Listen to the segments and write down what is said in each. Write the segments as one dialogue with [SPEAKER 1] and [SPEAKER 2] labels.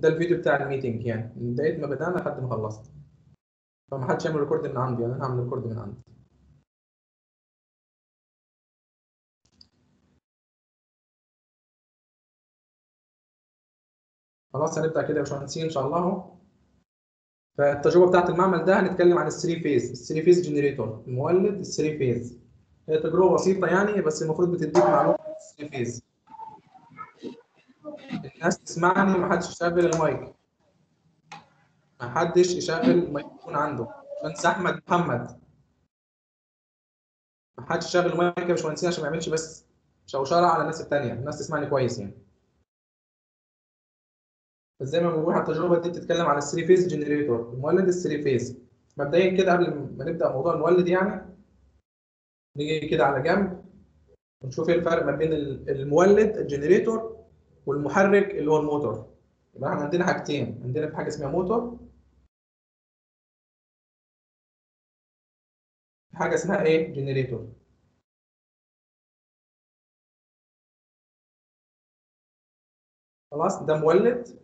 [SPEAKER 1] ده الفيديو بتاع الميتنج يعني من بدايه ما بدانا لحد ما خلصت فما حدش يعمل ريكورد من عندي يعني انا هعمل ريكورد من عندي خلاص هنبدا كده يا باشمهندسين ان شاء الله اهو فالتجربه بتاعت المعمل ده هنتكلم عن الثري فيز الثري فيز جنريتور المولد الثري فيز هي تجربه بسيطه يعني بس المفروض بتديك معلومه عن الثري فيز الناس تسمعني محدش يشغل المايك محدش يشغل الميكروفون عنده باشمهندس احمد محمد محدش يشغل المايك يا باشمهندسين عشان ما يعملش بس شوشره على الناس التانيه الناس تسمعني كويس يعني زي ما بنقول التجربه دي بتتكلم على الثري فيز جنريتور المولد الثري فيز مبدئيا كده قبل ما نبدا موضوع المولد يعني نيجي كده على جنب ونشوف ايه الفرق ما بين المولد الجنريتور والمحرك اللي هو الموتور يبقى احنا عندنا حاجتين عندنا في حاجه اسمها موتور في حاجه اسمها ايه جنريتور خلاص ده مولد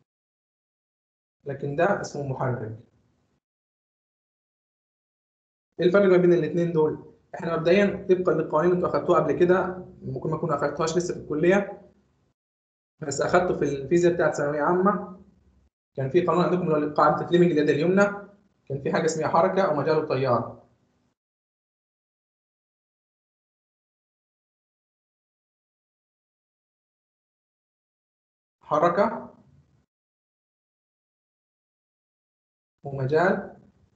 [SPEAKER 1] لكن ده اسمه محرك ايه الفرق ما بين الاثنين دول احنا مبدئيا طبقا للقوانين انتوا اخدتوها قبل كده ممكن ما تكونوا اخدتوهاش لسه في الكليه بس اخدته في الفيزياء بتاعت ثانويه عامه كان في قانون عندكم اللي هو قاعده فليمنج اليد اليمنى كان في حاجه اسمها حركه او مجال التيار حركه ومجال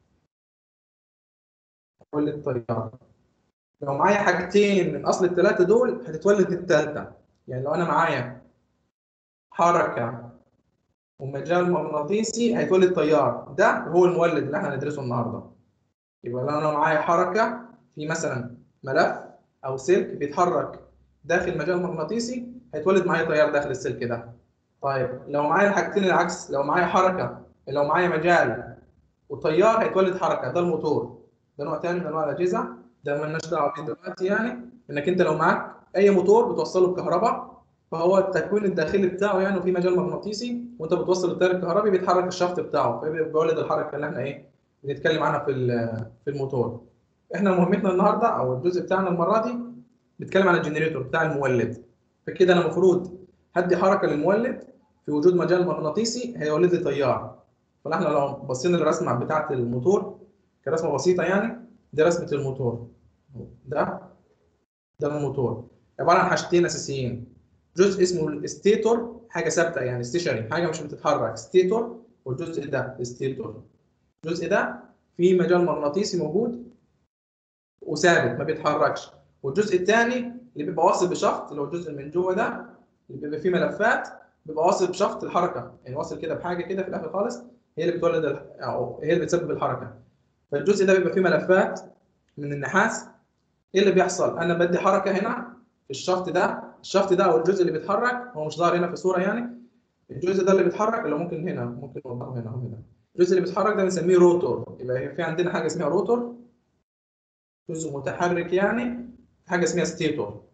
[SPEAKER 1] تولد التيار لو معايا حاجتين من اصل الثلاثه دول هتتولد الثالثه يعني لو انا معايا حركه ومجال مغناطيسي هيتولد تيار ده هو المولد اللي احنا هندرسه النهارده يبقى لو انا معايا حركه في مثلا ملف او سلك بيتحرك داخل مجال مغناطيسي هيتولد معايا تيار داخل السلك ده طيب لو معايا الحاجتين العكس لو معايا حركه لو معايا مجال وتيار هيتولد حركه ده الموتور ده نوع ثاني من انواع الاجهزه ده مالناش دعوه بيه دلوقتي يعني انك انت لو معاك اي موتور بتوصله بكهرباء فهو التكوين الداخلي بتاعه يعني وفي مجال مغناطيسي وانت بتوصل التيار الكهربي بيتحرك الشافت بتاعه فبيولد الحركه اللي احنا ايه بنتكلم عنها في في الموتور احنا مهمتنا النهارده او الجزء بتاعنا المره دي بيتكلم عن الجنريتور بتاع المولد فكده انا المفروض هدي حركه للمولد في وجود مجال مغناطيسي هيولد لي تيار فاحنا لو بصينا للرسمه بتاعه الموتور كرسمه بسيطه يعني دي رسمه الموتور ده ده الموتور عباره عن حاجتين اساسيين جزء اسمه الستيتور حاجه ثابته يعني ستيشنري حاجه مش بتتحرك ستيتور والجزء ده الستيتور الجزء ده فيه مجال مغناطيسي موجود وثابت ما بيتحركش والجزء الثاني اللي بيبقى واصل بشفط اللي هو الجزء اللي من جوه ده اللي بيبقى فيه ملفات بيبقى واصل بشفط الحركه يعني واصل كده بحاجه كده في الاخر خالص هي اللي بتولد او هي اللي بتسبب الحركه فالجزء ده بيبقى فيه ملفات من النحاس ايه اللي بيحصل انا بدي حركه هنا في الشفط ده الشفط ده او الجزء اللي بيتحرك هو مش ظاهر هنا في الصوره يعني الجزء ده اللي بيتحرك اللي ممكن هنا ممكن نوضحه هنا وهنا الجزء اللي بيتحرك ده بنسميه روتور يبقى في عندنا حاجه اسمها روتور جزء متحرك يعني حاجه اسمها ستيتور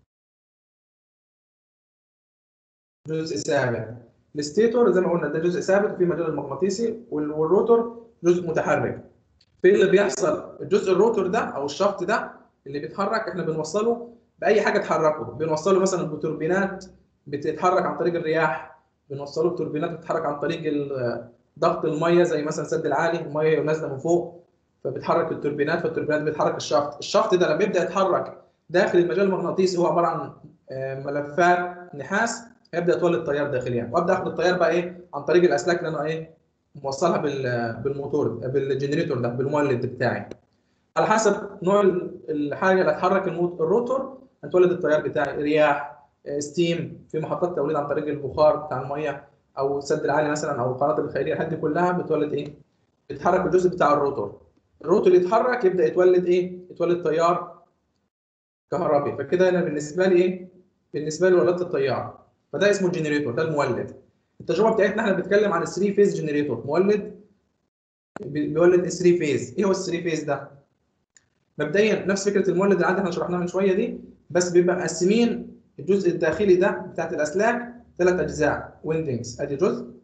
[SPEAKER 1] جزء ثابت الستيتور زي ما قلنا ده جزء ثابت وفي مجال المغناطيسي والروتور جزء متحرك في اللي بيحصل الجزء الروتور ده او الشفط ده اللي بيتحرك احنا بنوصله باي حاجه تحركه بنوصله مثلا بتوربينات بتتحرك عن طريق الرياح بنوصله بتوربينات بتتحرك عن طريق ضغط الميه زي مثلا سد العالي الميه نازله من فوق فبتحرك التوربينات فالتوربينات بتحرك الشفط الشفط ده لما يبدا يتحرك داخل المجال المغناطيسي هو عباره عن ملفات نحاس هيبدا يتولد تيار داخليا وابدا اخد التيار بقى ايه عن طريق الاسلاك اللي انا ايه موصلها بالموتور بالجنريتور ده بالمولد بتاعي على حسب نوع الحاجه اللي هتحرك الروتور هتولد التيار بتاعي رياح ستيم في محطات توليد عن طريق البخار بتاع الميه او السد العالي مثلا او القناطر الخيريه الحاجات دي كلها بتولد ايه؟ بتحرك الجزء بتاع الروتور الروتور يتحرك يبدا يتولد ايه؟ يتولد تيار كهربي فكده انا بالنسبه لي ايه؟ بالنسبه لي ولدت التيار فده اسمه الجنريتور ده المولد التجربه بتاعتنا احنا بنتكلم عن الثري فيز جنريتور مولد بيولد 3 فيز ايه هو الثري فيز ده؟ مبدئيا نفس فكره المولد اللي عندنا احنا شرحناها من شويه دي بس بيبقى مقسمين الجزء الداخلي ده بتاعت الاسلاك ثلاث اجزاء ويندنجز ادي جزء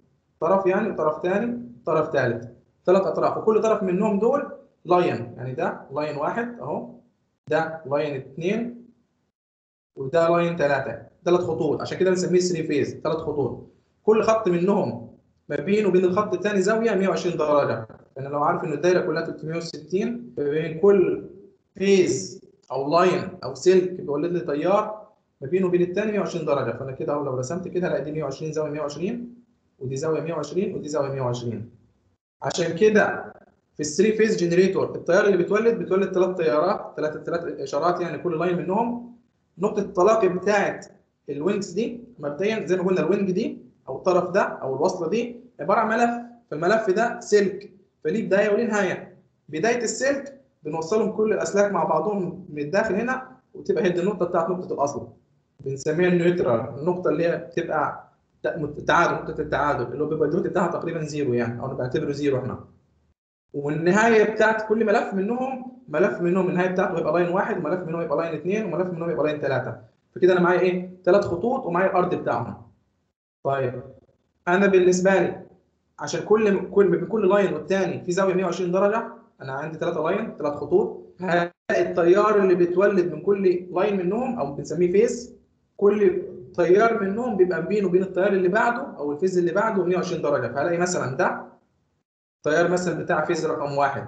[SPEAKER 1] طرف يعني وطرف ثاني طرف ثالث ثلاث اطراف وكل طرف منهم دول لاين يعني ده لاين واحد اهو ده لاين اثنين وده لاين ثلاثه ثلاث خطوط عشان كده بنسميه 3 فيز ثلاث خطوط كل خط منهم ما بينه وبين الخط الثاني زاويه 120 درجه انا لو عارف ان الدايره كلها 360 بين كل فيز او لاين او سلك بيولد لي تيار ما بينه وبين الثاني 120 درجه فانا كده اهو لو رسمت كده هلاقي دي 120 زاويه 120 ودي زاويه 120 ودي زاويه 120 عشان كده في الثري فيز جنريتور التيار اللي بيتولد بيتولد ثلاث تيارات ثلاث ثلاث اشارات يعني كل لاين منهم نقطه التلاقي بتاعت الوينجز دي مبدئيا زي ما قلنا الوينج دي او الطرف ده او الوصله دي عباره عن ملف فالملف ده سلك فليه بدايه وليه نهايه بدايه السلك بنوصلهم كل الاسلاك مع بعضهم من الداخل هنا وتبقى هي دي النقطه بتاعت نقطه الاصل بنسميها النيوترال النقطه اللي هي بتبقى تعادل نقطه التعادل اللي هو بيبقى الدوت بتاعها تقريبا زيرو يعني او نعتبره زيرو احنا والنهايه بتاعت كل ملف منهم ملف منهم النهايه بتاعته هيبقى لاين واحد وملف منهم هيبقى لاين اثنين وملف منهم هيبقى لاين ثلاثه فكده انا معايا ايه؟ ثلاث خطوط ومعايا الارض بتاعهم. طيب انا بالنسبه لي عشان كل كل بين كل لاين والثاني في زاويه 120 درجه انا عندي ثلاثه لاين ثلاث خطوط هلاقي التيار اللي بيتولد من كل لاين منهم او بنسميه فيز كل تيار منهم بيبقى بينه وبين التيار اللي بعده او الفيز اللي بعده 120 درجه فهلاقي مثلا ده تيار مثلا بتاع فيز رقم واحد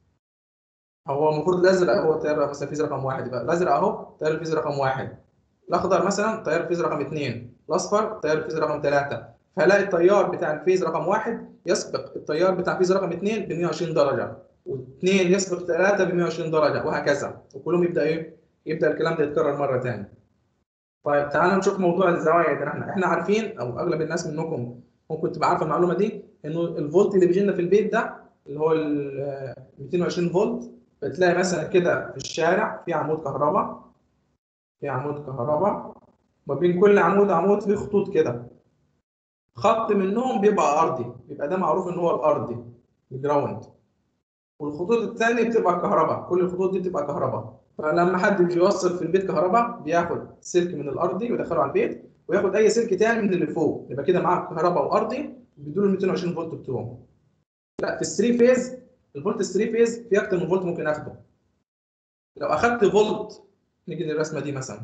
[SPEAKER 1] هو المفروض الازرق هو تيار مثلا فيز رقم واحد يبقى الازرق اهو تيار الفيز رقم واحد الاخضر مثلا تيار الفيز رقم اثنين الاصفر تيار الفيز رقم ثلاثه فهلاقي التيار بتاع الفيز رقم واحد يسبق التيار بتاع الفيز رقم اثنين ب 120 درجه واثنين يسبق ثلاثه ب 120 درجه وهكذا وكلهم يبدا ايه؟ يبدا الكلام ده يتكرر مره ثانيه. طيب تعالوا نشوف موضوع الزوايا ده احنا احنا عارفين او اغلب الناس منكم ممكن تبقى عارفه المعلومه دي انه الفولت اللي بيجي لنا في البيت ده اللي هو ال 220 فولت بتلاقي مثلا كده في الشارع في عمود كهرباء في عمود كهرباء ما بين كل عمود عمود في خطوط كده خط منهم بيبقى ارضي يبقى ده معروف ان هو الارضي الجراوند والخطوط الثانيه بتبقى كهرباء كل الخطوط دي بتبقى كهرباء فلما حد بيجي يوصل في البيت كهرباء بياخد سلك من الارضي ويدخله على البيت وياخد اي سلك ثاني من اللي فوق يبقى كده معاه كهرباء وارضي بيدوا له 220 فولت بتوعهم لا في الثري فيز الفولت الثري فيز في اكتر من فولت ممكن اخده لو اخدت فولت نيجي للرسمه دي مثلا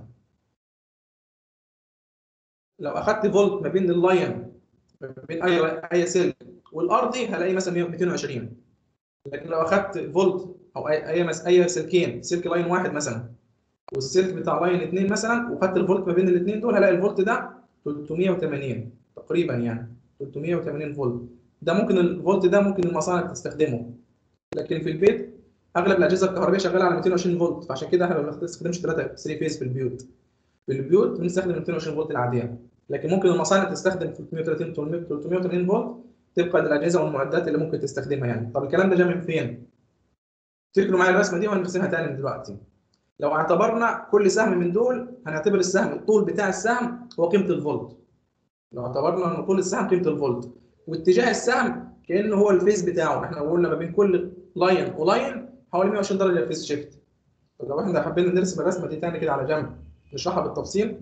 [SPEAKER 1] لو اخدت فولت ما بين اللاين ما بين اي اي سلك والارضي هلاقي مثلا 220 لكن لو اخدت فولت او اي اي مس... اي سلكين سلك لاين واحد مثلا والسلك بتاع لاين اثنين مثلا وخدت الفولت ما بين الاثنين دول هلاقي الفولت ده 380 تقريبا يعني 380 فولت ده ممكن الفولت ده ممكن المصانع تستخدمه لكن في البيت اغلب الاجهزه الكهربائيه شغاله على 220 فولت فعشان كده احنا ما بنستخدمش 3 3 فيز في البيوت في البيوت بنستخدم 220 فولت العاديه لكن ممكن المصانع تستخدم 330 380 فولت طبقا للاجهزه والمعدات اللي ممكن تستخدمها يعني طب الكلام ده جاي من فين؟ تفتكروا معايا الرسمه دي وهنرسمها تاني دلوقتي لو اعتبرنا كل سهم من دول هنعتبر السهم الطول بتاع السهم هو قيمه الفولت لو اعتبرنا ان طول السهم قيمه الفولت واتجاه السهم كانه هو الفيز بتاعه احنا قلنا ما بين كل لاين ولاين حوالي 120 درجه الفيز شيفت طب لو احنا حبينا نرسم الرسمه دي تاني كده على جنب نشرحها بالتفصيل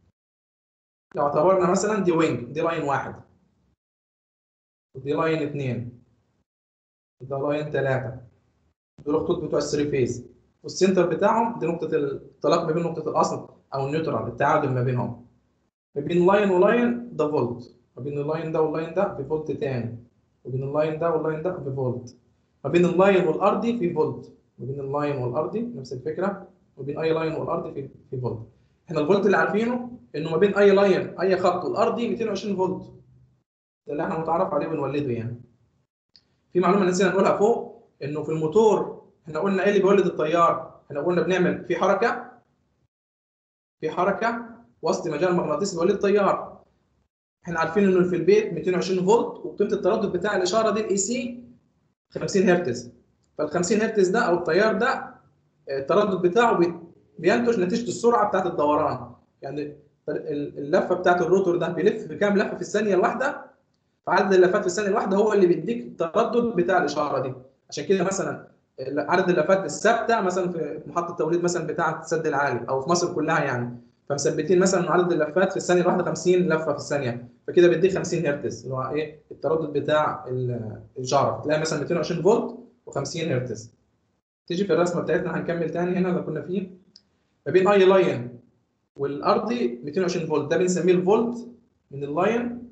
[SPEAKER 1] لو اعتبرنا مثلا دي وينج دي لاين واحد ودي لاين اثنين وده لاين ثلاثه دول الخطوط بتوع الثري فيز والسنتر بتاعهم دي نقطه الطلاق ما بين نقطه الاصل او النيوترال التعادل ما بينهم ما بين لاين ولاين ده فولت ما بين اللاين ده واللاين ده في فولت تاني ما بين اللاين ده واللاين ده في فولت ما بين اللاين والارضي في فولت ما بين اللاين والارضي نفس الفكره ما بين اي لاين والارضي في في فولت احنا الفولت اللي عارفينه انه ما بين اي لاين اي خط والارضي 220 فولت ده اللي احنا متعرف عليه بنولده يعني في معلومه نسينا نقولها فوق انه في الموتور احنا قلنا ايه اللي بيولد التيار احنا قلنا بنعمل في حركه في حركه وسط مجال مغناطيسي بيولد التيار احنا عارفين انه في البيت 220 فولت وقيمه التردد بتاع الاشاره دي الاي سي 50 هرتز فال 50 هرتز ده او التيار ده التردد بتاعه بينتج نتيجه السرعه بتاعت الدوران يعني اللفه بتاعت الروتور ده بيلف بكام لفه في الثانيه الواحده فعدد اللفات في الثانيه الواحده هو اللي بيديك التردد بتاع الاشاره دي عشان كده مثلا عدد اللفات الثابته مثلا في محطه التوليد مثلا بتاعه السد العالي او في مصر كلها يعني فمثبتين مثلا عدد اللفات في الثانيه الواحده 50 لفه في الثانيه فكده بيديك 50 هرتز اللي هو ايه التردد بتاع ال- الجرس تلاقي مثلا 220 فولت و50 هرتز تيجي في الرسمه بتاعتنا هنكمل تاني هنا اللي كنا فيه ما بين اي لاين والارضي 220 فولت ده بنسميه الفولت من اللاين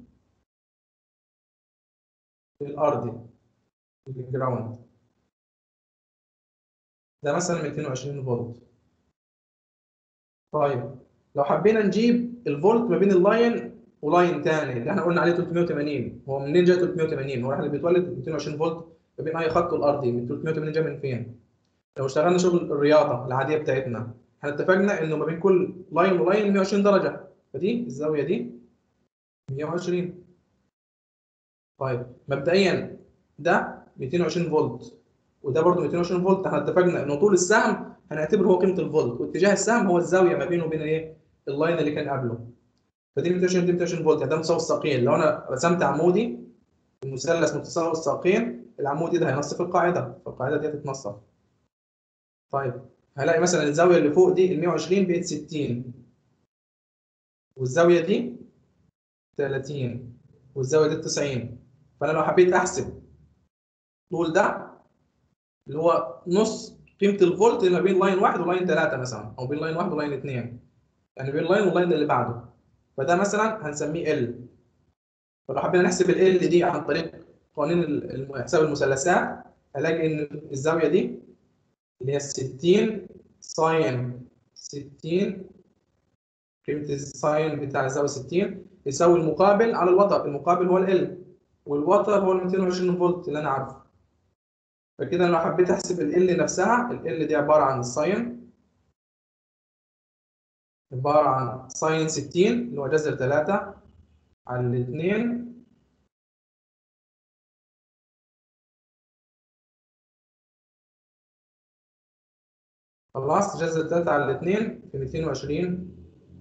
[SPEAKER 1] للارضي الجراوند ده مثلا 220 فولت طيب لو حبينا نجيب الفولت ما بين اللاين ولاين تاني اللي احنا قلنا عليه 380 هو منين جاي 380 هو احنا اللي بيتولد 220 فولت ما بين اي خط والارضي من 380 جاي من فين لو اشتغلنا شغل الرياضه العاديه بتاعتنا احنا اتفقنا انه ما بين كل لاين ولاين 120 درجه فدي الزاويه دي 120 طيب مبدئيا ده 220 فولت وده برضه 220 فولت احنا اتفقنا ان طول السهم هنعتبره هو قيمه الفولت واتجاه السهم هو الزاويه ما بينه وبين ايه اللاين اللي كان قبله فدي 220 دي 220 فولت يعني ده متساوي الساقين لو انا رسمت عمودي المثلث متساوي الساقين العمودي ده هينصف القاعده فالقاعده دي هتتنصف طيب هلاقي مثلا الزاويه اللي فوق دي ال 120 بقت 60 والزاويه دي 30 والزاويه دي 90 فانا لو حبيت احسب طول ده اللي هو نص قيمه الفولت اللي ما بين لاين واحد ولاين ثلاثه مثلا او بين لاين واحد ولاين اثنين يعني بين لاين واللاين اللي بعده فده مثلا هنسميه ال فلو حبينا نحسب ال L دي عن طريق قوانين الم- حساب المثلثات هلاقي ان الزاويه دي اللي هي 60 ساين 60 قيمه الساين بتاع الزاويه 60 يساوي المقابل على الوتر المقابل هو ال والوتر هو ال 220 فولت اللي انا عارفه فكده لو حبيت احسب ال L نفسها ال L دي عباره عن الساين عباره عن ساين 60 اللي هو جذر 3 على الاثنين خلاص جذر 3 على الاثنين في 220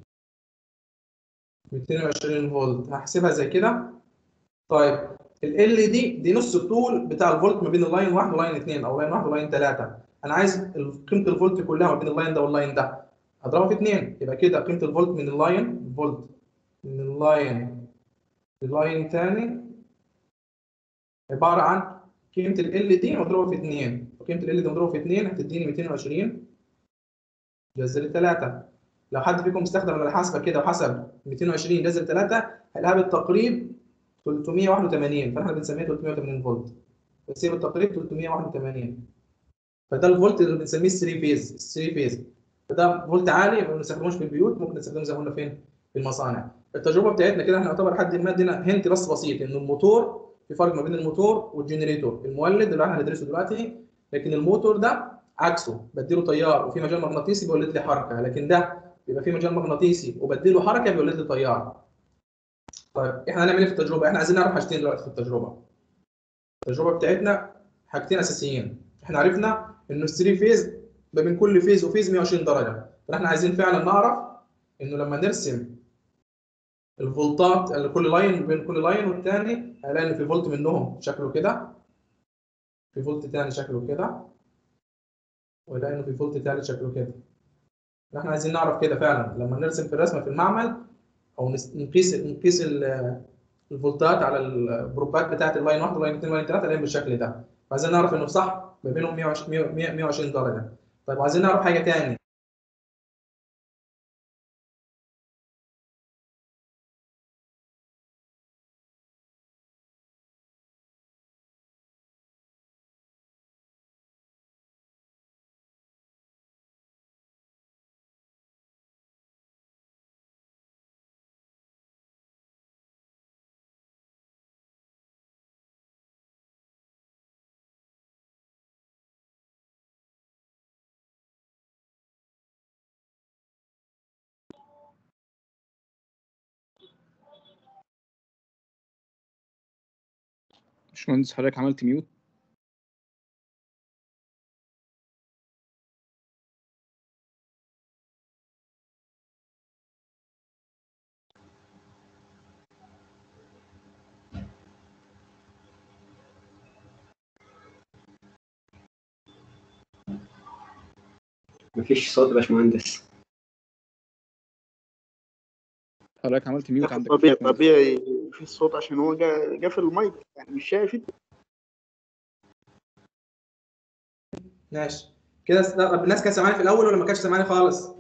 [SPEAKER 1] 220 فولت هحسبها زي كده طيب ال L دي دي نص الطول بتاع الفولت ما بين اللاين 1 ولاين 2 او لاين 1 ولاين 3 انا عايز ال- قيمه الفولت كلها ما بين اللاين ده واللاين ده اضربها في 2 يبقى كده قيمه الفولت من اللاين الفولت من اللاين للاين تاني عباره عن قيمه ال L دي مضروبه في 2 وقيمه ال L دي مضروبه في 2 هتديني 220 جذر 3 لو حد فيكم استخدم الحاسبه كده وحسب 220 جذر 3 هيلاقيها بالتقريب 381 فاحنا بنسميها 380 فولت بس هي بالتقريب 381 فده الفولت اللي بنسميه 3 فيز 3 فيز فده فولت عالي ما بنستخدموش في البيوت ممكن نستخدمه زي ما قلنا فين في المصانع التجربه بتاعتنا كده احنا يعتبر حد ما ادينا هنت بس بسيط ان الموتور في فرق ما بين الموتور والجنريتور المولد اللي احنا هندرسه دلوقتي لكن الموتور ده عكسه بديله تيار وفي مجال مغناطيسي بيولد لي حركه لكن ده بيبقى فيه مجال مغناطيسي وبديله حركه بيولد لي تيار طيب احنا هنعمل ايه في التجربه احنا عايزين نعرف حاجتين دلوقتي في التجربه التجربه بتاعتنا حاجتين اساسيين احنا عرفنا انه الثري فيز ما بين كل فيز وفيز 120 درجه فاحنا عايزين فعلا نعرف انه لما نرسم الفولتات اللي كل لاين بين كل لاين والتاني هنلاقي ان في فولت منهم شكله كده في فولت تاني شكله كده وهنلاقي انه في فولت تالت شكله كده احنا عايزين نعرف كده فعلا لما نرسم في الرسمه في المعمل او نس- نقيس نقيس ال- الفولتات على البروبات بتاعت اللاين 1 واللاين 2 واللاين 3 الاقيهم بالشكل ده عايزين نعرف انه صح ما بينهم 120 100 120 درجه طيب عايزين نعرف حاجه تاني
[SPEAKER 2] باشمهندس حضرتك عملت ميوت
[SPEAKER 3] مفيش صوت يا باشمهندس
[SPEAKER 2] حضرتك عملت ميوت عندك
[SPEAKER 3] طبيعي طبيعي في الصوت عشان هو قا- قافل المايك يعني مش شايف انت
[SPEAKER 1] ماشي كده س- لا، الناس كانت سامعاني في الاول ولا ما كانتش سامعاني خالص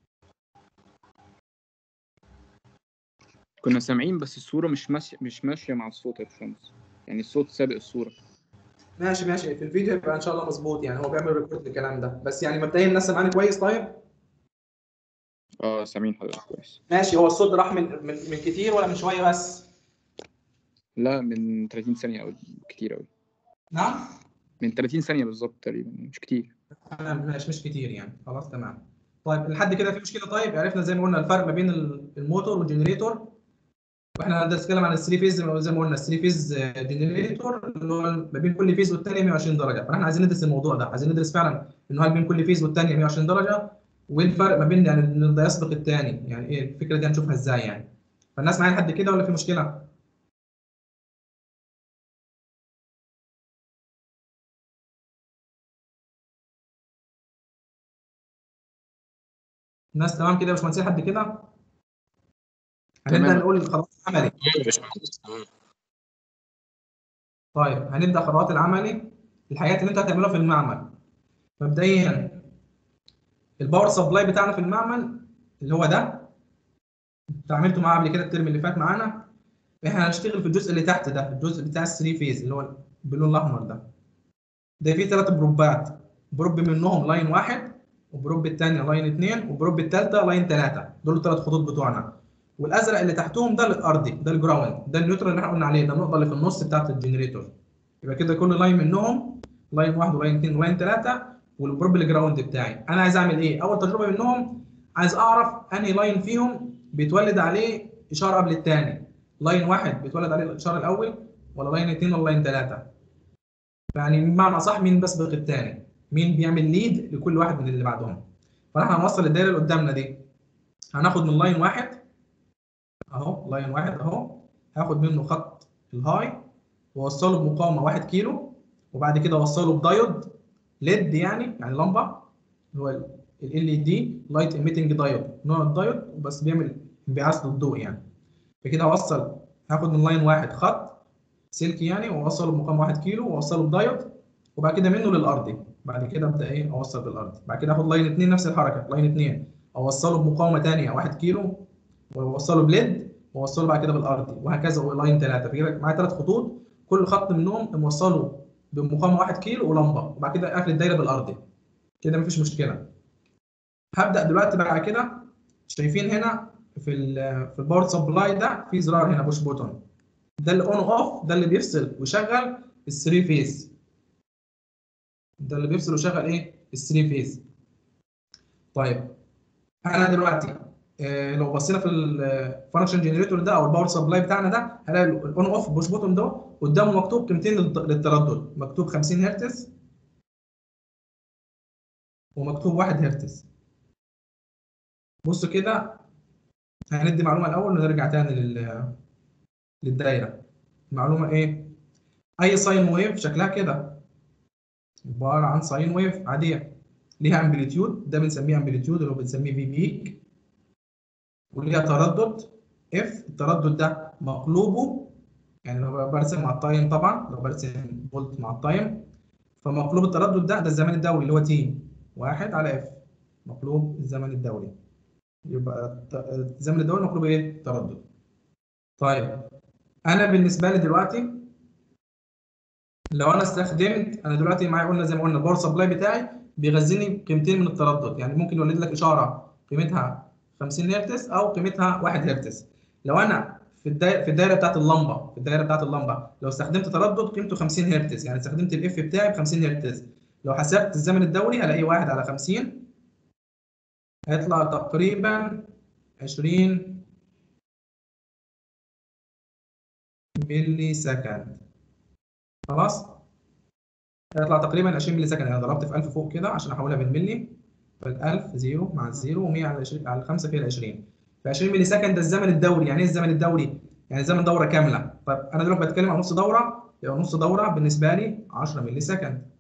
[SPEAKER 2] كنا سامعين بس الصورة مش ماشية مش ماشية مع الصوت يا باشمهندس يعني الصوت سابق الصورة
[SPEAKER 1] ماشي ماشي في الفيديو يبقى ان شاء الله مظبوط يعني هو بيعمل ريكورد للكلام ده بس يعني مبدئيا الناس سامعاني كويس طيب
[SPEAKER 2] اه سامعين حضرتك كويس
[SPEAKER 1] ماشي هو الصوت راح من من, من كتير ولا من شويه بس
[SPEAKER 2] لا من 30 ثانية أو كتير أوي
[SPEAKER 1] نعم
[SPEAKER 2] من 30 ثانية بالظبط تقريبا مش كتير
[SPEAKER 1] تمام ماشي مش كتير يعني خلاص تمام طيب لحد كده في مشكله طيب عرفنا زي ما قلنا الفرق ما بين ال- الموتور والجنريتور واحنا هنتكلم عن الثري فيز زي ما قلنا الثري فيز جنريتور اللي هو ما بين كل فيز والثانيه 120 درجه فاحنا عايزين ندرس الموضوع ده عايزين ندرس فعلا انه هل بين كل فيز والثانيه 120 درجه وايه الفرق ما بين يعني ان ده يسبق الثاني يعني ايه الفكره دي هنشوفها ازاي يعني فالناس معايا لحد كده ولا في مشكله؟ الناس تمام كده يا باشمهندس لحد كده؟ هنبدا
[SPEAKER 2] تمام.
[SPEAKER 1] نقول الخطوات العملي طيب هنبدا خطوات العملي الحاجات اللي انت هتعملها في المعمل مبدئيا الباور سبلاي بتاعنا في المعمل اللي هو ده انت عملته معاه قبل كده الترم اللي فات معانا احنا هنشتغل في الجزء اللي تحت ده الجزء بتاع الثري فيز اللي هو باللون الاحمر ده ده فيه ثلاث بروبات بروب منهم لاين واحد وبروب الثانيه لاين اثنين وبروب الثالثه لاين ثلاثه دول الثلاث خطوط بتوعنا والازرق اللي تحتهم ده الارضي ده الجراوند ده النيوترال اللي احنا قلنا عليه ده النقطه اللي في النص بتاعت الجنريتور يبقى كده كل لاين منهم لاين واحد ولاين اثنين ولاين ثلاثه والبروب الجراوند بتاعي انا عايز اعمل ايه اول تجربه منهم عايز اعرف انهي لاين فيهم بيتولد عليه اشاره قبل الثاني لاين واحد بيتولد عليه الاشاره الاول ولا لاين اثنين ولا لاين ثلاثه يعني بمعنى اصح مين بيسبق الثاني مين بيعمل ليد لكل واحد من اللي بعدهم فاحنا هنوصل الدايره اللي قدامنا دي هناخد من لاين واحد اهو لاين واحد اهو هاخد منه خط الهاي واوصله بمقاومه 1 كيلو وبعد كده اوصله بدايود ليد يعني يعني لمبه اللي هو ال ال دي لايت ايميتنج دايود نوع الدايود بس بيعمل انبعاث للضوء يعني فكده هوصل هاخد من لاين واحد خط سلكي يعني واوصله بمقاومه 1 كيلو واوصله بدايود وبعد كده منه للارضي بعد كده ابدا ايه اوصل بالارضي بعد كده اخد لاين 2 نفس الحركه لاين 2 اوصله بمقاومه ثانيه 1 كيلو واوصله بليد واوصله بعد كده بالارضي وهكذا لاين 3 فكده معايا ثلاث خطوط كل خط منهم موصله بمقاومه 1 كيلو ولمبه وبعد كده اقفل الدايره بالارضي كده مفيش مشكله هبدا دلوقتي بعد كده شايفين هنا في ال في الباور سبلاي ده في زرار هنا بوش بوتون ده اللي اون اوف ده اللي بيفصل ويشغل الثري فيز ده اللي بيفصل ويشغل ايه الثري فيز طيب انا دلوقتي آه، لو بصينا في الفانكشن جنريتور ده او الباور سبلاي بتاعنا ده هنلاقي الاون اوف بوش بوتون ده قدامه مكتوب قيمتين للت- للتردد مكتوب 50 هرتز ومكتوب 1 هرتز بصوا كده هندي معلومه الاول ونرجع تاني لل للدايره المعلومه ايه اي ساين ويف شكلها كده عباره عن ساين ويف عاديه ليها امبليتيود ده بنسميه امبليتيود اللي هو بنسميه في بيك وليها تردد اف التردد ده مقلوبه يعني لو برسم مع التايم طبعا لو برسم فولت مع التايم فمقلوب التردد ده ده الزمن الدوري اللي هو تي واحد على اف مقلوب الزمن الدوري يبقى الت- الزمن الدوري مقلوب ايه؟ تردد طيب انا بالنسبه لي دلوقتي لو انا استخدمت انا دلوقتي معايا قلنا زي ما قلنا الباور سبلاي بتاعي بيغذيني بقيمتين من التردد يعني ممكن يولد لك اشاره قيمتها 50 هرتز او قيمتها 1 هرتز لو انا في الدايره في الدايره بتاعت اللمبه في الدايره بتاعت اللمبه لو استخدمت تردد قيمته 50 هرتز يعني استخدمت الاف بتاعي ب 50 هرتز لو حسبت الزمن الدوري هلاقيه 1 على 50 هيطلع تقريبا 20 ملي سكند خلاص هيطلع تقريبا 20 ملي سكند انا ضربت في 1000 فوق كده عشان احولها بالملي فال 1000 زيرو مع الزيرو و100 على 20 على 5 فيها 20 ف 20 ملي سكند ده الزمن الدوري يعني ايه الزمن الدوري؟ يعني زمن دوره كامله طيب انا دلوقتي بتكلم عن نص دوره يبقى نص دوره بالنسبه لي 10 ملي سكند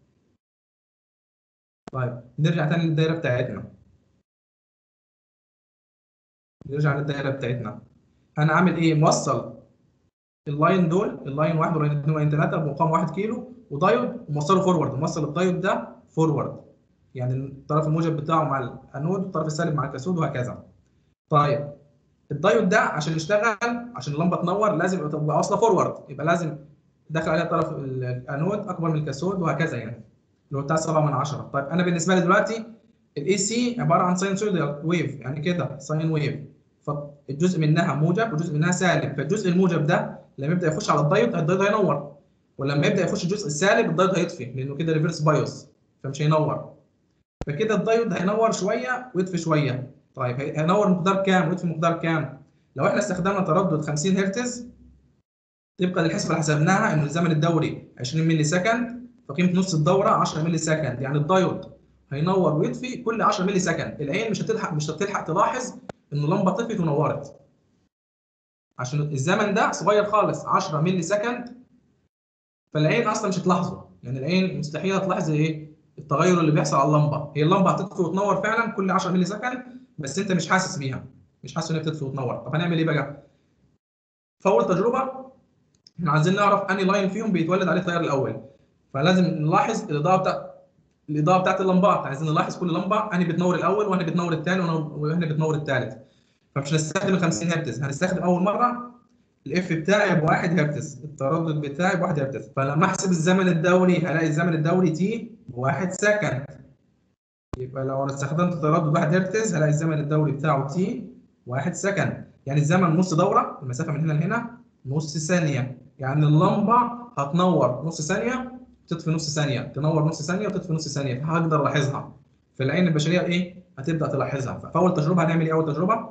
[SPEAKER 1] طيب نرجع تاني للدايره بتاعتنا نرجع للدايره بتاعتنا انا عامل ايه موصل اللاين دول اللاين 1 واللاين 2 واللاين 3 بمقام 1 كيلو ودايود وموصله فورورد موصل الدايود ده فورورد يعني الطرف الموجب بتاعه مع الانود والطرف السالب مع الكاثود وهكذا طيب الدايود ده عشان يشتغل عشان اللمبه تنور لازم تبقى واصله فورورد يبقى لازم داخل عليها طرف الانود اكبر من الكاثود وهكذا يعني اللي هو بتاع 7 من 10 طيب انا بالنسبه لي دلوقتي الاي سي عباره عن ساينسويدال ويف يعني كده ساين ويف فالجزء منها موجب وجزء منها سالب فالجزء الموجب ده لما يبدا يخش على الدايود الدايود هينور ولما يبدا يخش الجزء السالب الدايود هيطفي لانه كده ريفرس بايوس فمش هينور فكده الدايود هينور شويه ويطفي شويه طيب هينور مقدار كام ويطفي مقدار كام لو احنا استخدمنا تردد 50 هرتز طبقا للحسبه اللي حسبناها ان الزمن الدوري 20 ملي سكند فقيمه نص الدوره 10 ملي سكند يعني الدايود هينور ويطفي كل 10 ملي سكند العين مش هتلحق مش هتلحق تلاحظ ان اللمبه طفت ونورت عشان الزمن ده صغير خالص 10 ملي سكند فالعين اصلا مش هتلاحظه يعني العين مستحيل هتلاحظ ايه التغير اللي بيحصل على اللمبه هي اللمبه هتطفي وتنور فعلا كل 10 ملي سكند بس انت مش حاسس بيها مش حاسس ان هي بتطفي وتنور طب هنعمل ايه بقى فاول تجربه احنا عايزين نعرف انهي لاين فيهم بيتولد عليه التيار الاول فلازم نلاحظ الاضاءه بتاع الاضاءه بتاعت اللمبات عايزين نلاحظ كل لمبه انهي بتنور الاول وانهي بتنور الثاني وانهي بتنور الثالث فمش هنستخدم 50 هرتز هنستخدم اول مره الاف بتاعي ب 1 هرتز التردد بتاعي ب 1 هرتز فلما احسب الزمن الدوري هلاقي الزمن الدوري تي ب 1 سكند يبقى لو انا استخدمت تردد 1 هرتز هلاقي الزمن الدوري بتاعه تي 1 سكند يعني الزمن نص دوره المسافه من هنا لهنا نص ثانيه يعني اللمبه هتنور نص ثانيه تطفي نص ثانيه تنور نص ثانيه وتطفي نص ثانيه فهقدر الاحظها فالعين البشريه ايه هتبدا تلاحظها فاول تجربه هنعمل ايه اول تجربه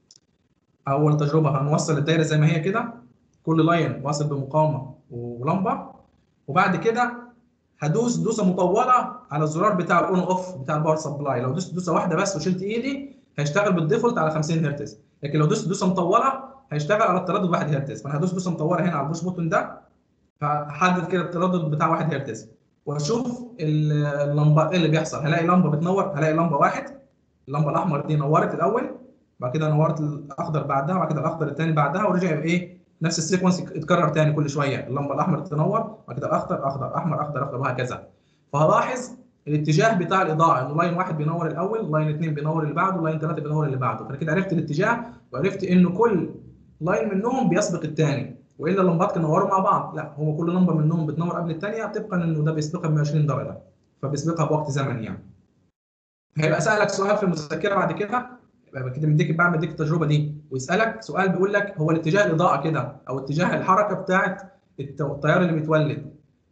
[SPEAKER 1] اول تجربه هنوصل الدايره زي ما هي كده كل لاين واصل بمقاومه ولمبه وبعد كده هدوس دوسه مطوله على الزرار بتاع الاون اوف بتاع الباور سبلاي لو دوست دوسه واحده بس وشلت ايدي هيشتغل بالديفولت على 50 هرتز لكن لو دوست دوسه مطوله هيشتغل على التردد 1 هرتز فانا هدوس دوسه مطوله هنا على البوش بوتون ده هحدد كده التردد بتاع 1 هرتز واشوف اللمبه ايه اللي بيحصل هلاقي لمبه بتنور هلاقي لمبه واحد اللمبه الاحمر دي نورت الاول بعد كده نورت الاخضر بعدها وبعد كده الاخضر الثاني بعدها ورجع يبقى ايه نفس السيكونس يتكرر تاني كل شويه اللمبه الاحمر تنور بعد كده الاخضر اخضر احمر اخضر اخضر وهكذا فهلاحظ الاتجاه بتاع الاضاءه انه لاين واحد بينور الاول لاين اثنين بينور اللي بعده لاين ثلاثه بينور اللي بعده فانا كده عرفت الاتجاه وعرفت انه كل لاين منهم بيسبق الثاني والا اللمبات كانوا نوروا مع بعض لا هو كل لمبه منهم بتنور قبل الثانيه طبقا انه ده بيسبقها ب 120 درجه فبيسبقها بوقت زمني يعني هيبقى سالك سؤال في المذكره بعد كده يبقى كده مديك بعد مديك التجربه دي ويسالك سؤال بيقول لك هو الاتجاه الاضاءه كده او اتجاه الحركه بتاعه التيار اللي بيتولد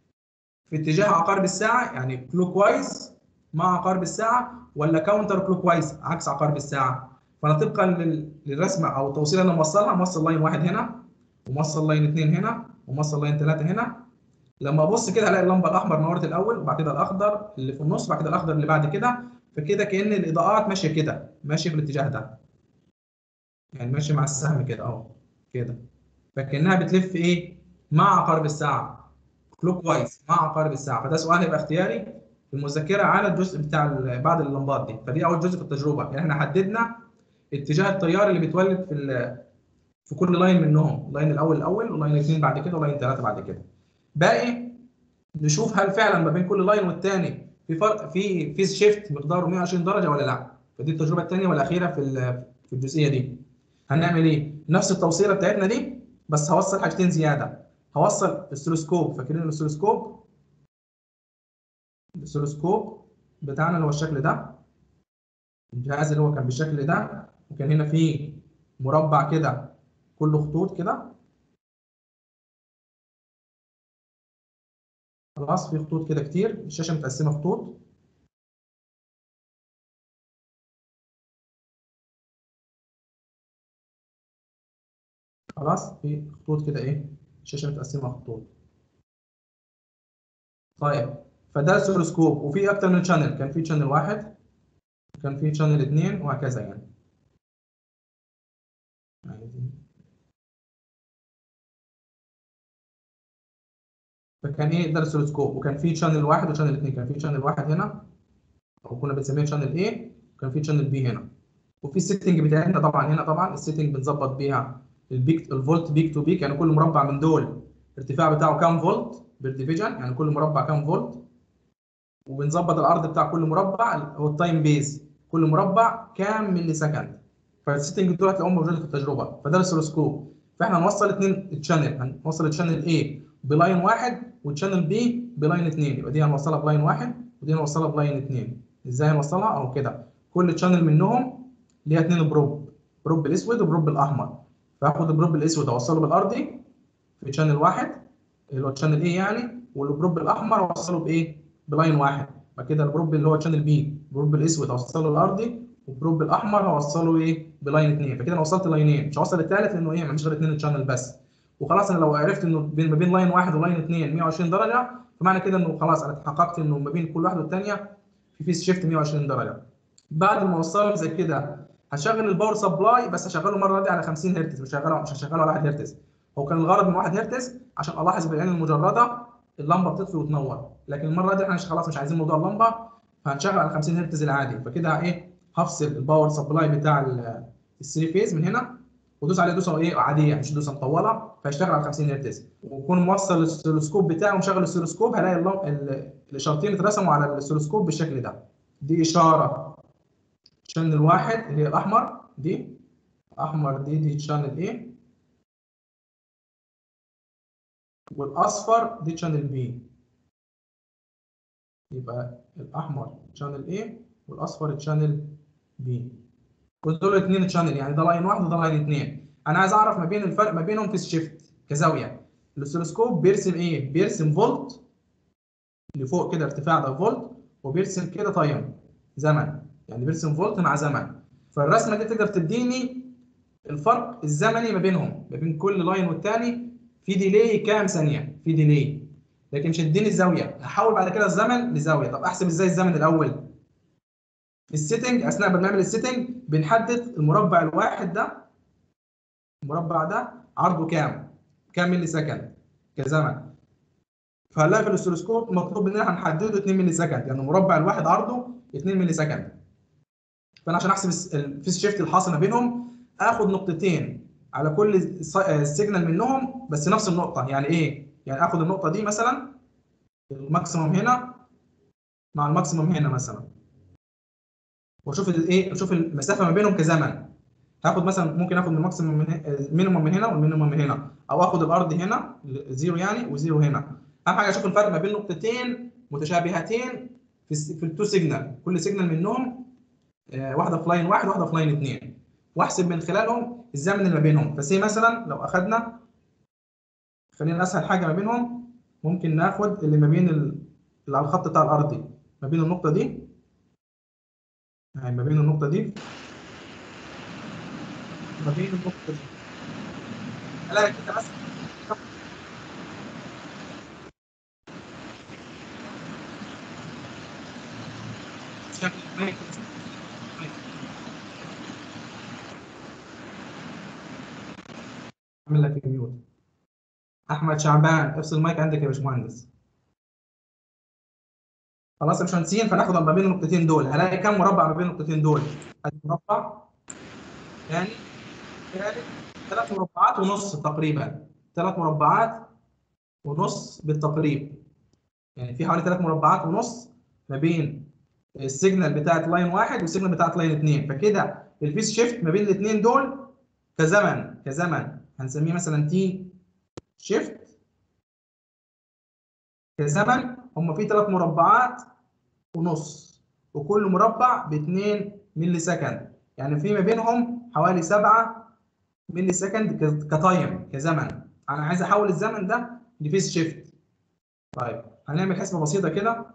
[SPEAKER 1] في اتجاه عقارب الساعه يعني كلوك وايز مع عقارب الساعه ولا كاونتر كلوك وايز عكس عقارب الساعه فانا طبقا للرسمه او التوصيله اللي انا موصلها موصل لاين واحد هنا وموصل لاين اثنين هنا وموصل لاين ثلاثه هنا لما ابص كده هلاقي اللمبه الاحمر نورت الاول وبعد كده الاخضر اللي في النص وبعد كده الاخضر اللي بعد كده فكده كان الاضاءات ماشيه كده ماشيه في الاتجاه ده يعني ماشيه مع السهم كده اهو كده فكانها بتلف ايه مع عقارب الساعه كلوك وايز مع عقارب الساعه فده سؤال هيبقى اختياري في المذكره على الجزء بتاع بعد اللمبات دي فدي اول جزء في التجربه يعني احنا حددنا اتجاه التيار اللي بيتولد في في كل لاين منهم اللاين الاول الاول ولاين اثنين بعد كده ولاين ثلاثه بعد كده باقي نشوف هل فعلا ما بين كل لاين والثاني في فرق في فيز شيفت مقداره 120 درجه ولا لا فدي التجربه الثانيه والاخيره في في الجزئيه دي هنعمل ايه نفس التوصيله بتاعتنا دي بس هوصل حاجتين زياده هوصل السلوسكوب فاكرين السلوسكوب السلوسكوب بتاعنا اللي هو الشكل ده الجهاز اللي هو كان بالشكل ده وكان هنا فيه مربع كده كله خطوط كده خلاص في خطوط كده كتير الشاشه متقسمه خطوط خلاص في خطوط كده ايه الشاشه متقسمه خطوط طيب فده السلوسكوب وفي اكتر من شانل كان في شانل واحد كان في شانل اثنين وهكذا يعني فكان ايه ده السلوسكوب وكان في شانل واحد وشانل اثنين كان في شانل واحد هنا او كنا بنسميه شانل A وكان في شانل B هنا وفي السيتنج بتاعتنا طبعا هنا طبعا السيتنج بنظبط بيها البيك الفولت بيك تو بيك يعني كل مربع من دول الارتفاع بتاعه كام فولت بالديفيجن يعني كل مربع كام فولت وبنظبط العرض بتاع كل مربع هو التايم بيز كل مربع كام ملي سكند فالسيتنج دول هتلاقيهم موجودين في التجربه فده السلوسكوب فاحنا هنوصل اثنين تشانل هنوصل الشانل A بلاين واحد والشانل B بلاين اثنين يبقى دي هنوصلها بلاين واحد ودي هنوصلها بلاين اثنين ازاي هنوصلها اهو كده كل تشانل منهم ليها اثنين بروب بروب الاسود وبروب الاحمر فهاخد البروب الاسود اوصله بالارضي في شانل واحد اللي هو شانل A يعني والبروب الاحمر اوصله بايه؟ بلاين واحد بعد كده البروب اللي هو شانل بي البروب الاسود اوصله الارضي والبروب الاحمر هوصله ايه بلاين اثنين فكده انا وصلت لاينين مش هوصل الثالث لانه ايه مش غير اثنين تشانل بس وخلاص انا لو عرفت انه بين ما بين لاين واحد ولاين اثنين 120 درجه فمعنى كده انه خلاص انا اتحققت انه ما بين كل واحده والثانيه في فيس شيفت 120 درجه بعد ما اوصلهم زي كده هشغل الباور سبلاي بس هشغله المره دي على 50 هرتز مش هشغله مش هشغله على 1 هرتز هو كان الغرض من 1 هرتز عشان الاحظ بالعين المجرده اللمبه بتطفي وتنور لكن المره دي احنا مش خلاص مش عايزين موضوع اللمبه فهنشغل على 50 هرتز العادي فكده ايه هفصل الباور سبلاي بتاع الثري فيز من هنا ودوس عليه دوسه ايه عاديه مش دوسه مطوله فهيشتغل على 50 هرتز ويكون موصل السلوسكوب بتاعه ومشغل السلوسكوب هلاقي اللم... ال- الاشارتين اترسموا على السلوسكوب بالشكل ده دي اشاره شانل واحد اللي هي الاحمر دي احمر دي دي شانل ايه والاصفر دي شانل بي يبقى الاحمر شانل A والاصفر شانل B ودول اثنين شانل يعني ده لاين واحد وده لاين اثنين انا عايز اعرف ما بين الفرق ما بينهم في الشيفت كزاويه الاوسيلوسكوب بيرسم ايه بيرسم فولت لفوق كده ارتفاع ده فولت وبيرسم كده تايم زمن يعني بيرسم فولت مع زمن فالرسمه دي تقدر تديني الفرق الزمني ما بينهم ما بين كل لاين والتاني في ديلي كام ثانيه في ديلي لكن مش هتديني الزاويه هحول بعد كده الزمن لزاويه طب احسب ازاي الزمن الاول في السيتنج اثناء ما بنعمل السيتنج بنحدد المربع الواحد ده المربع ده عرضه كام كام ملي سكند كزمن فهنلاقي في الاوسيلوسكوب مطلوب مننا هنحدده 2 ملي سكند يعني المربع الواحد عرضه 2 ملي سكند فانا عشان احسب الفيس شيفت الحاصل ما بينهم اخد نقطتين على كل سيجنال منهم بس نفس النقطه يعني ايه يعني اخد النقطه دي مثلا الماكسيموم هنا مع الماكسيموم هنا مثلا واشوف الايه اشوف المسافه ما بينهم كزمن هاخد مثلا ممكن اخد من الماكسيموم من المينيموم من هنا والمينيموم من هنا او اخد الارض هنا زيرو يعني وزيرو هنا اهم حاجه اشوف الفرق ما بين نقطتين متشابهتين في في التو سيجنال كل سيجنال منهم آه واحده في لاين واحد واحده في لاين اثنين واحسب من خلالهم الزمن اللي ما بينهم فسي مثلا لو اخدنا خلينا اسهل حاجه ما بينهم ممكن ناخد اللي ما بين ال... اللي على الخط بتاع الارضي ما بين النقطه دي يعني ما بين النقطه دي ما بين النقطه دي الاقي كده مثلا اعمل لك ميوت احمد شعبان افصل المايك عندك يا باشمهندس خلاص يا باشمهندسين فناخد ما بين النقطتين دول هلاقي كام مربع ما بين النقطتين دول ادي مربع ثاني ثالث ثلاث مربعات ونص تقريبا ثلاث مربعات ونص بالتقريب يعني في حوالي ثلاث مربعات ونص ما بين السيجنال بتاعت لاين واحد والسيجنال بتاعت لاين اثنين فكده الفيس شيفت ما بين الاثنين دول كزمن كزمن هنسميه مثلا تي شيفت كزمن هم في ثلاث مربعات ونص وكل مربع ب 2 ملي سكند يعني في ما بينهم حوالي 7 ملي سكند كتايم كزمن انا عايز احول الزمن ده لفيس شيفت طيب هنعمل حسبه بسيطه كده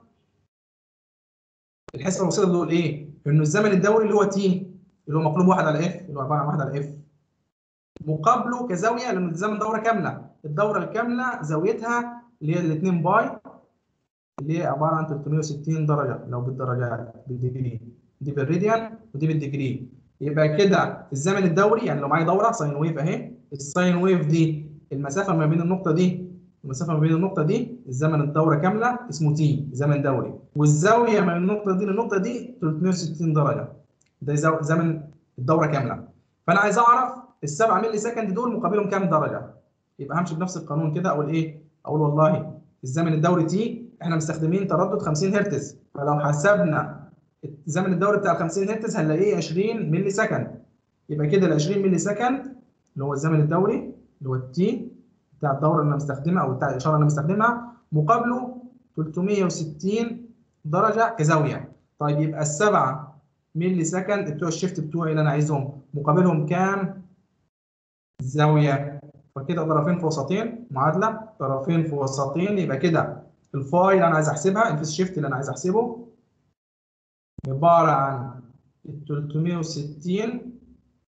[SPEAKER 1] الحسبه البسيطه دول ايه؟ انه الزمن الدوري اللي هو تي اللي هو مقلوب واحد على اف اللي هو عباره عن واحد على اف مقابله كزاويه لان الزمن دوره كامله الدوره الكامله زاويتها اللي هي ال 2 باي اللي هي عباره عن 360 درجه لو بالدرجات بالديجري دي بالراديان ودي بالديجري يبقى كده الزمن الدوري يعني لو معايا دوره ساين ويف اهي الساين ويف دي المسافه ما بين النقطه دي المسافه ما بين النقطه دي الزمن الدوره كامله اسمه تي زمن دوري والزاويه من النقطه دي للنقطه دي 360 درجه ده زمن الدوره كامله فانا عايز اعرف ال7 مللي سكند دول مقابلهم كام درجه يبقى همشي بنفس القانون كده اقول ايه اقول والله الزمن الدوري تي احنا مستخدمين تردد 50 هرتز فلو حسبنا الزمن الدوري بتاع 50 هرتز هنلاقيه 20 مللي سكند يبقى كده ال 20 مللي سكند اللي هو الزمن الدوري اللي هو التي بتاع الدوره اللي انا مستخدمها او بتاع الاشاره اللي انا مستخدمها مقابله 360 درجه كزاويه طيب يبقى السبعه مللي سكند بتوع الشيفت بتوعي اللي انا عايزهم مقابلهم كام زاويه فكده طرفين في وسطين معادله طرفين في وسطين يبقى كده الفاي اللي انا عايز احسبها الفيس شيفت اللي انا عايز احسبه عباره عن ال 360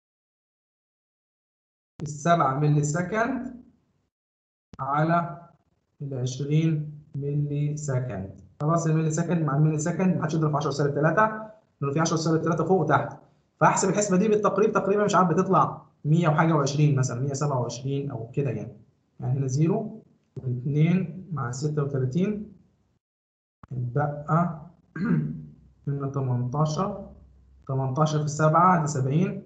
[SPEAKER 1] السبعة ملي سكند على ال 20 ملي سكند خلاص الملي سكند مع الملي سكند ما حدش يضرب في 10 سالب 3 لانه في 10 سالب 3 فوق وتحت فاحسب الحسبه دي بالتقريب تقريبا مش عارف بتطلع 100 وحاجه و20 مثلا 127 او كده يعني يعني هنا 0 و2 مع 36 يتبقى هنا 18 18 في 7 دي 70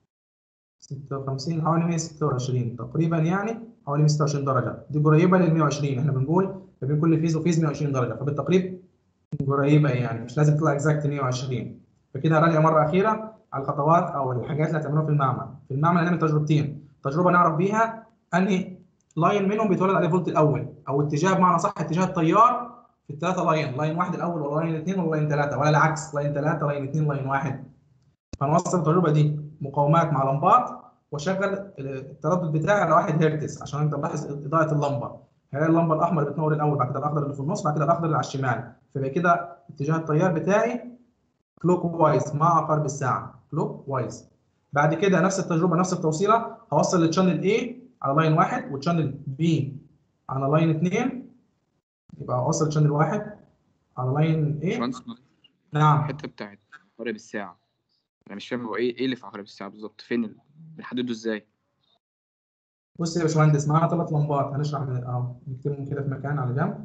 [SPEAKER 1] 56 حوالي 126 تقريبا يعني حوالي 126 درجه دي قريبه لل 120 احنا بنقول ما بين كل فيز وفيز 120 درجه فبالتقريب قريبه يعني مش لازم تطلع اكزاكت 120 فكده هراجع مره اخيره على الخطوات او الحاجات اللي هتعملوها في المعمل في المعمل هنعمل تجربتين تجربه نعرف بيها انهي لاين منهم بيتولد عليه فولت الاول او اتجاه بمعنى صح اتجاه التيار في الثلاثه لاين لاين واحد الاول ولا لاين اثنين ولا لاين ثلاثه ولا العكس لاين ثلاثه لاين اثنين لاين واحد فنوصل التجربه دي مقاومات مع لمبات واشغل التردد بتاعي على 1 هرتز عشان اقدر الاحظ اضاءه اللمبه هي اللمبه الاحمر بتنور الاول بعد كده الاخضر اللي في النص بعد كده الاخضر اللي على الشمال فيبقى كده اتجاه التيار بتاعي كلوك وايز مع عقارب الساعه كلوك وايز بعد كده نفس التجربه نفس التوصيله هوصل للشانل A على لاين واحد والشانل B على لاين اثنين يبقى هوصل لشانل واحد على لاين A
[SPEAKER 2] باشمهندس
[SPEAKER 1] نعم
[SPEAKER 2] الحته بتاعت عقارب الساعه انا مش فاهم هو ايه ايه اللي في عقارب الساعه بالظبط فين ال- بنحدده ازاي
[SPEAKER 1] بص يا باشمهندس معانا ثلاث لمبات هنشرح من اهو نكتبهم كده في مكان على جنب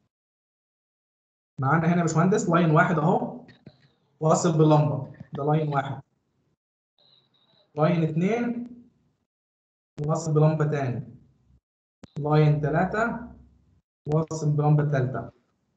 [SPEAKER 1] معانا هنا يا باشمهندس لاين واحد اهو واصل باللمبه ده لاين واحد لاين اثنين واصل بلمبه تاني لاين ثلاثة واصل بلمبه ثالثه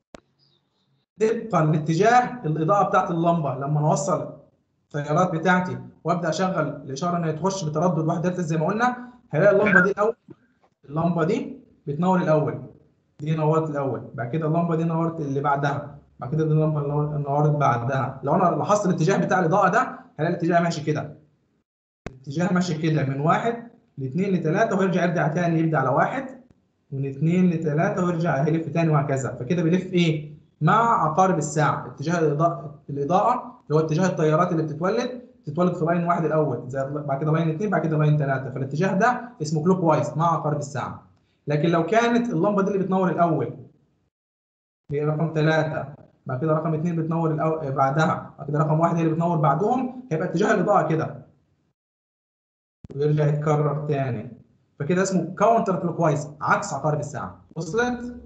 [SPEAKER 1] طبقا لاتجاه الاضاءه بتاعت اللمبه لما نوصل التيارات بتاعتي وابدا اشغل الاشاره انها تخش بتردد 1 هرتز زي ما قلنا هلاقي اللمبه دي الاول اللمبه دي بتنور الاول دي نورت الاول بعد كده اللمبه دي نورت اللي بعدها بعد كده دي اللمبه اللي نور- نورت بعدها لو انا لاحظت الاتجاه بتاع الاضاءه ده هلاقي الاتجاه ماشي كده الاتجاه ماشي كده من واحد لاثنين لثلاثه ويرجع يرجع تاني يبدا على واحد من اثنين لثلاثه ويرجع يلف تاني وهكذا فكده بيلف ايه؟ مع عقارب الساعه اتجاه الاضاءه الاضاءه اللي هو اتجاه التيارات اللي بتتولد تتولد في لاين واحد الاول زي بعد كده لاين اثنين بعد كده لاين ثلاثه فالاتجاه ده اسمه كلوك وايز مع عقارب الساعه لكن لو كانت اللمبه دي اللي بتنور الاول هي رقم ثلاثه بعد كده رقم اثنين بتنور الأو... بعدها بعد كده رقم واحد هي اللي بتنور بعدهم هيبقى اتجاه الاضاءه كده ويرجع يتكرر تاني فكده اسمه كاونتر كلوك وايز عكس عقارب الساعه وصلت؟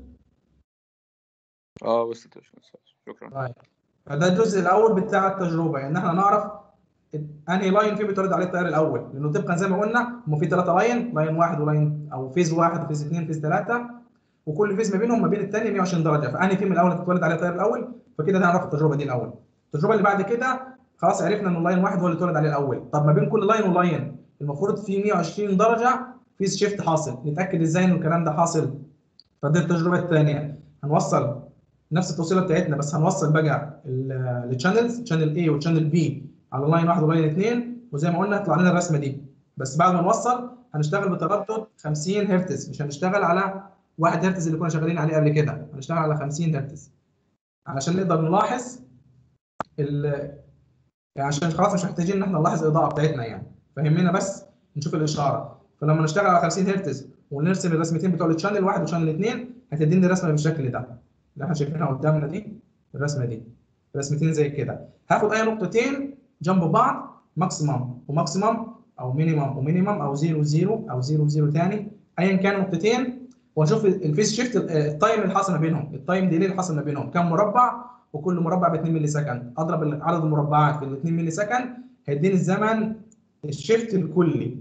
[SPEAKER 2] اه وصلت يا باشمهندس شكرا
[SPEAKER 1] طيب فده الجزء الاول بتاع التجربه ان احنا نعرف انهي لاين فيه بيتولد عليه التيار الاول لانه طبقا زي ما قلنا هم في ثلاثه لاين لاين واحد ولاين او فيز واحد وفيز اثنين فيز ثلاثه وكل فيز ما بينهم ما بين الثاني 120 درجه فانهي فيهم الاول تتولد عليه التيار الاول فكده نعرف التجربه دي الاول التجربه اللي بعد كده خلاص عرفنا ان اللاين واحد هو اللي اتولد عليه الاول طب ما بين كل لاين ولاين المفروض في 120 درجه فيز شيفت حاصل نتاكد ازاي ان الكلام ده حاصل فدي التجربه الثانيه هنوصل نفس التوصيله بتاعتنا بس هنوصل بقى الشانلز شانل A وشانل B على لاين واحد ولاين اثنين وزي ما قلنا طلع لنا الرسمه دي بس بعد ما نوصل هنشتغل بتردد 50 هرتز مش هنشتغل على 1 هرتز اللي كنا شغالين عليه قبل كده هنشتغل على 50 هرتز علشان نقدر نلاحظ ال يعني عشان خلاص مش محتاجين ان احنا نلاحظ الاضاءه بتاعتنا يعني فهمنا بس نشوف الاشاره فلما نشتغل على 50 هرتز ونرسم الرسمتين بتوع الشانل واحد وشانل اثنين هتديني رسمه بالشكل ده اللي احنا شايفينها قدامنا دي الرسمه دي رسمتين زي كده هاخد اي نقطتين جنب بعض ماكسيمم وماكسيمم او مينيمم ومينيمم او 0 0 او 0 0 ثاني ايا كان نقطتين واشوف الفيس شيفت التايم اللي حاصل ما بينهم التايم ديلي اللي حاصل ما بينهم كم مربع وكل مربع ب 2 ملي سكند اضرب عدد المربعات في ال 2 ملي سكند هيديني الزمن الشيفت الكلي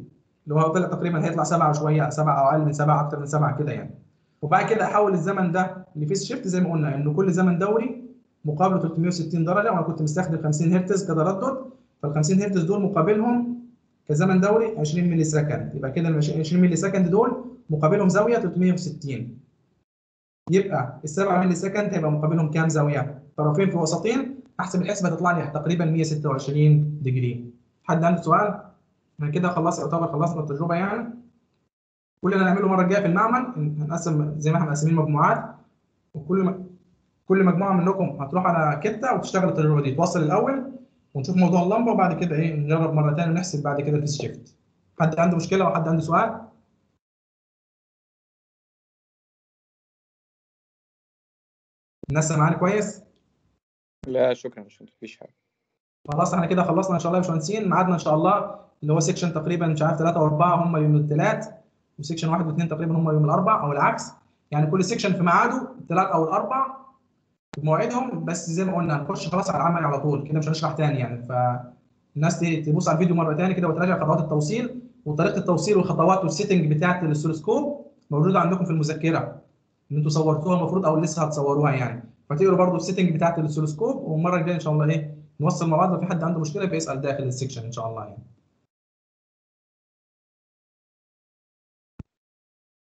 [SPEAKER 1] اللي هو طلع تقريبا هيطلع سبعه شويه سبعه او اقل من سبعه اكتر من سبعه كده يعني وبعد كده احول الزمن ده لفيس شيفت زي ما قلنا انه كل زمن دوري مقابله 360 درجه وانا كنت مستخدم 50 هرتز كتردد فال 50 هرتز دول مقابلهم كزمن دوري 20 ملي سكند يبقى كده ال 20 ملي سكند دول مقابلهم زاويه 360 يبقى ال 7 ملي سكند هيبقى مقابلهم كام زاويه؟ طرفين في وسطين احسب الحسبه تطلع لي تقريبا 126 ديجري حد عنده سؤال؟ احنا كده خلاص يعتبر خلصنا التجربه يعني كل اللي هنعمله المره الجايه في المعمل هنقسم زي ما احنا مقسمين مجموعات وكل م... كل مجموعه منكم هتروح على كته وتشتغل التجربه دي توصل الاول ونشوف موضوع اللمبه وبعد كده ايه نجرب مره ثانيه ونحسب بعد كده الفيس شيفت حد عنده مشكله او حد عنده سؤال؟ الناس سامعاني كويس؟
[SPEAKER 2] لا شكرا يا باشمهندس مفيش حاجه
[SPEAKER 1] خلاص احنا كده خلصنا ان شاء الله يا باشمهندسين ميعادنا ان شاء الله اللي هو سيكشن تقريبا مش عارف ثلاثه واربعه هم يوم الثلاث وسيكشن واحد واثنين تقريبا هم يوم الاربع او العكس يعني كل سيكشن في ميعاده الثلاث او الاربع بمواعيدهم بس زي ما قلنا هنخش خلاص على العمل على طول كده مش هنشرح تاني يعني فالناس تبص على الفيديو مره ثانيه كده وتراجع خطوات التوصيل وطريقه التوصيل والخطوات والسيتنج بتاعه الاستروسكوب موجوده عندكم في المذكره اللي انتوا صورتوها المفروض او لسه هتصوروها يعني فتقروا برضو السيتنج بتاعه الاستروسكوب والمره الجايه ان شاء الله ايه نوصل مع بعض لو في حد عنده مشكله بيسال داخل السكشن ان شاء الله يعني